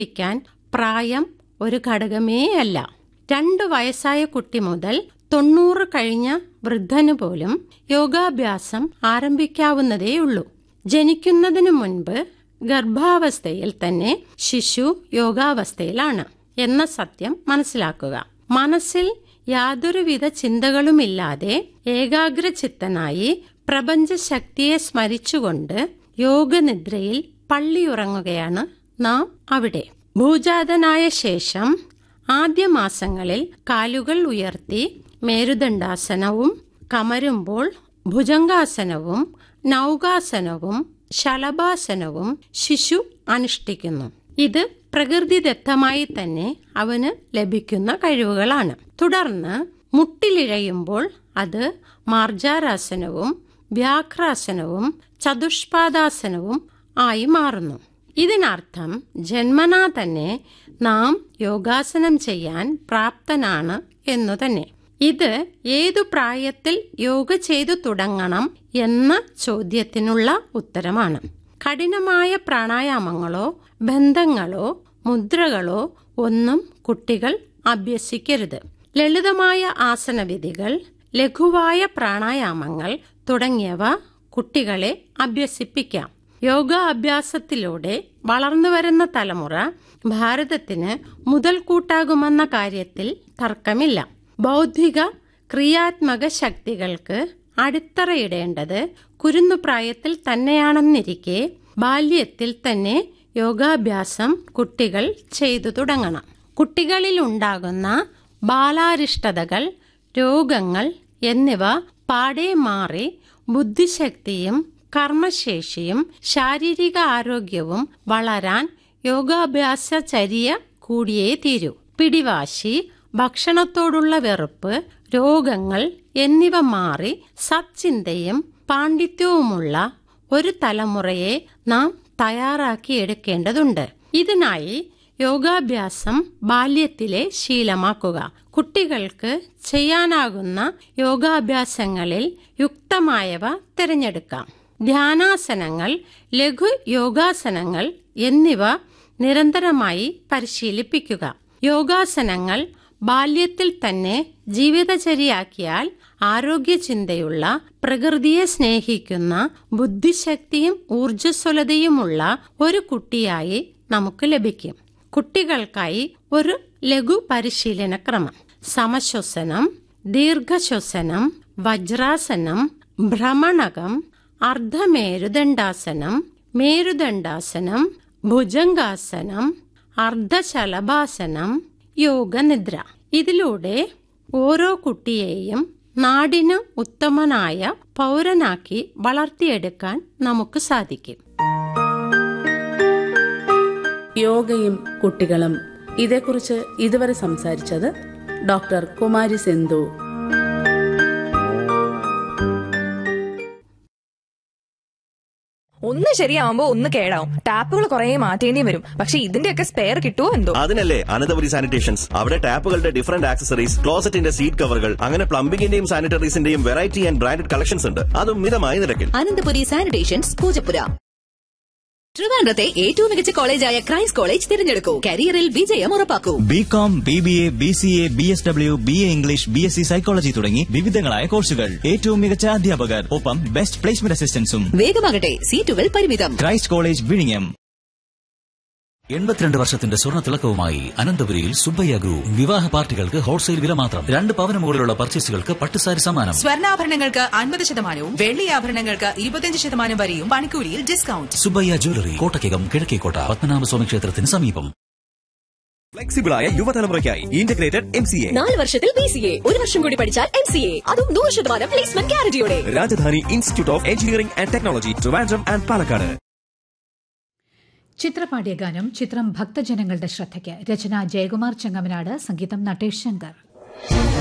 ക്കാൻ പ്രായം ഒരു ഘടകമേ അല്ല രണ്ടു വയസ്സായ കുട്ടി മുതൽ തൊണ്ണൂറ് കഴിഞ്ഞ വൃദ്ധനു പോലും യോഗാഭ്യാസം ആരംഭിക്കാവുന്നതേയുള്ളൂ ജനിക്കുന്നതിനു മുൻപ് ഗർഭാവസ്ഥയിൽ തന്നെ ശിശു യോഗാവസ്ഥയിലാണ് എന്ന സത്യം മനസ്സിലാക്കുക മനസ്സിൽ യാതൊരുവിധ ചിന്തകളുമില്ലാതെ ഏകാഗ്രചിത്തനായി പ്രപഞ്ചശക്തിയെ സ്മരിച്ചുകൊണ്ട് യോഗനിദ്രയിൽ പള്ളിയുറങ്ങുകയാണ് നാം അവിടെ ഭൂജാതനായ ശേഷം ആദ്യ മാസങ്ങളിൽ കാലുകൾ ഉയർത്തി മേരുദണ്ഡാസനവും കമരുമ്പോൾ ഭുജംഗാസനവും നൗകാസനവും ശലഭാസനവും ശിശു അനുഷ്ഠിക്കുന്നു ഇത് പ്രകൃതിദത്തമായി തന്നെ അവന് ലഭിക്കുന്ന കഴിവുകളാണ് തുടർന്ന് മുട്ടിലിഴയുമ്പോൾ അത് മാർജാരാസനവും വ്യാഘ്രാസനവും ചതുഷ്പാദാസനവും ആയി മാറുന്നു ഇതിനർത്ഥം ജന്മനാ തന്നെ നാം യോഗാസനം ചെയ്യാൻ പ്രാപ്തനാണ് എന്നു തന്നെ ഇത് ഏതു പ്രായത്തിൽ യോഗ ചെയ്തു തുടങ്ങണം എന്ന ചോദ്യത്തിനുള്ള ഉത്തരമാണ് കഠിനമായ പ്രാണായാമങ്ങളോ ബന്ധങ്ങളോ മുദ്രകളോ ഒന്നും കുട്ടികൾ അഭ്യസിക്കരുത് ലളിതമായ ആസനവിധികൾ ലഘുവായ പ്രാണായാമങ്ങൾ തുടങ്ങിയവ കുട്ടികളെ അഭ്യസിപ്പിക്കാം യോഗ അഭ്യാസത്തിലൂടെ വളർന്നുവരുന്ന തലമുറ ഭാരതത്തിന് മുതൽക്കൂട്ടാകുമെന്ന കാര്യത്തിൽ തർക്കമില്ല ബൗദ്ധിക ക്രിയാത്മക ശക്തികൾക്ക് അടിത്തറയിടേണ്ടത് കുരുന്നുപ്രായത്തിൽ തന്നെയാണെന്നിരിക്കെ ബാല്യത്തിൽ തന്നെ യോഗാഭ്യാസം കുട്ടികൾ ചെയ്തു തുടങ്ങണം കുട്ടികളിൽ ഉണ്ടാകുന്ന ബാലാരിഷ്ടതകൾ രോഗങ്ങൾ എന്നിവ പാടെ മാറി ബുദ്ധിശക്തിയും കർമ്മശേഷിയും ശാരീരിക ആരോഗ്യവും വളരാൻ യോഗാഭ്യാസചര്യ കൂടിയേ തീരൂ പിടിവാശി ഭക്ഷണത്തോടുള്ള വെറുപ്പ് രോഗങ്ങൾ എന്നിവ മാറി സച്ചിന്തയും പാണ്ഡിത്യവുമുള്ള ഒരു തലമുറയെ നാം തയ്യാറാക്കിയെടുക്കേണ്ടതുണ്ട് ഇതിനായി യോഗാഭ്യാസം ബാല്യത്തിലെ ശീലമാക്കുക കുട്ടികൾക്ക് ചെയ്യാനാകുന്ന യോഗാഭ്യാസങ്ങളിൽ യുക്തമായവ തിരഞ്ഞെടുക്കാം ധ്യാനാസനങ്ങൾ ലഘു യോഗാസനങ്ങൾ എന്നിവ നിരന്തരമായി പരിശീലിപ്പിക്കുക യോഗാസനങ്ങൾ ബാല്യത്തിൽ തന്നെ ജീവിതചര്യയാക്കിയാൽ ആരോഗ്യചിന്തയുള്ള പ്രകൃതിയെ സ്നേഹിക്കുന്ന ബുദ്ധിശക്തിയും ഊർജ്ജസ്വലതയുമുള്ള ഒരു കുട്ടിയായി നമുക്ക് ലഭിക്കും കുട്ടികൾക്കായി ഒരു ലഘു പരിശീലന ക്രമം സമശ്വസനം ദീർഘശ്വസനം വജ്രാസനം ഭ്രമണകം അർദ്ധമേരുദണ്ഡാസനം മേരുദണ്ഡാസനം ഭുജംഗാസനം അർദ്ധശലഭാസനം യോഗനിദ്ര ഇതിലൂടെ ഓരോ കുട്ടിയെയും നാടിന് ഉത്തമനായ പൗരനാക്കി വളർത്തിയെടുക്കാൻ നമുക്ക് സാധിക്കും യോഗയും കുട്ടികളും ഇതേക്കുറിച്ച് ഇതുവരെ സംസാരിച്ചത് ഡോക്ടർ കുമാരി സെന്തു ഒന്ന് ശരിയാവുമ്പോ ഒന്ന് കേടാവും ടാപ്പുകൾ കുറെ മാറ്റേണ്ടി വരും പക്ഷെ ഇതിന്റെയൊക്കെ സ്പെയർ കിട്ടുമോ എന്തോ അതിനല്ലേ അനന്തപുരി സാനിറ്റേഷൻസ് അവിടെ ടാപ്പുകളുടെ ഡിഫറന്റ് ആക്സസറീസ് ക്ലോസറ്റിന്റെ സീറ്റ് കവറുകൾ അങ്ങനെ പ്ലംബിംഗിന്റെയും സാനിറ്ററീസിന്റെയും വെറൈറ്റി ആൻഡ് ബ്രാൻഡഡ് കളക്ഷൻസ് ഉണ്ട് അതും മിതമായ നിരക്കിൽ അനന്തപുരി സാനിറ്റേഷൻസ് പൂജപ്പുര ട്രിവാൻഡ്രത്തെ ഏറ്റവും മികച്ച കോളേജായ ക്രൈസ്റ്റ് കോളേജ് തിരഞ്ഞെടുക്കൂ കരിയറിൽ വിജയം ഉറപ്പാക്കൂ B com B B A B C A B S W B A English B S C psychology തുടങ്ങി വിവിധങ്ങളായ കോഴ്സുകൾ ഏറ്റവും മികച്ച അധ്യാപകർ ഒപ്പം ബെസ്റ്റ് പ്ലേസ്മെന്റ് അസിസ്റ്റൻസും വേഗമാകട്ടെ സീറ്റുകൾ പരിമിതം ക്രൈസ്റ്റ് കോളേജ് വിഴിഞ്ഞം എൺപത്തിരണ്ട് വർഷത്തിന്റെ സ്വർണ്ണ തിളക്കവുമായി അനന്തപുരിയിൽ സുബ്ബയ്യ ഗ്രൂപ്പ് വിവാഹ പാർട്ടികൾക്ക് ഹോൾസെയിൽ വില മാത്രം രണ്ട് പവന് മുകളിലുള്ള പർച്ചേസുകൾക്ക് പട്ടുസാരി സമ്മാനം സ്വർണ്ണാഭരണങ്ങൾക്ക് അൻപത് ശതമാനവും വെള്ളി ആഭരണങ്ങൾക്ക് ഇരുപത്തിയഞ്ച് ശതമാനം വരെയും പണിക്കൂലിയിൽ ഡിസ്കൗണ്ട് സുബ്ബയ്യ ജ്വല്ലറി കോട്ടയ്ക്കകം കിഴക്കേക്കോട്ട പത്മനാഭസ്വാമി ക്ഷേത്രത്തിന് സമീപം ഫ്ലെക്സിബിളായ യുവതലമുറയ്ക്കായി ഇന്റഗ്രേറ്റഡ് എം സി എ നാല് വർഷത്തിൽ ബി സി എ ഒരു വർഷം കൂടി പഠിച്ചാൽ എം സി എ അതും നൂറ് ശതമാനം പ്ലേസ്മെന്റ് ഗ്യാരണ്ടിയോടെ Rajadhani institute of engineering and technology Trivandrum and Palakkad ചിത്രപാടിയ ഗാനം ചിത്രം ഭക്തജനങ്ങളുടെ ശ്രദ്ധയ്ക്ക് രചന ജയകുമാർ ചെങ്ങമനാട് സംഗീതം നട്ടേഷ് ശങ്കർ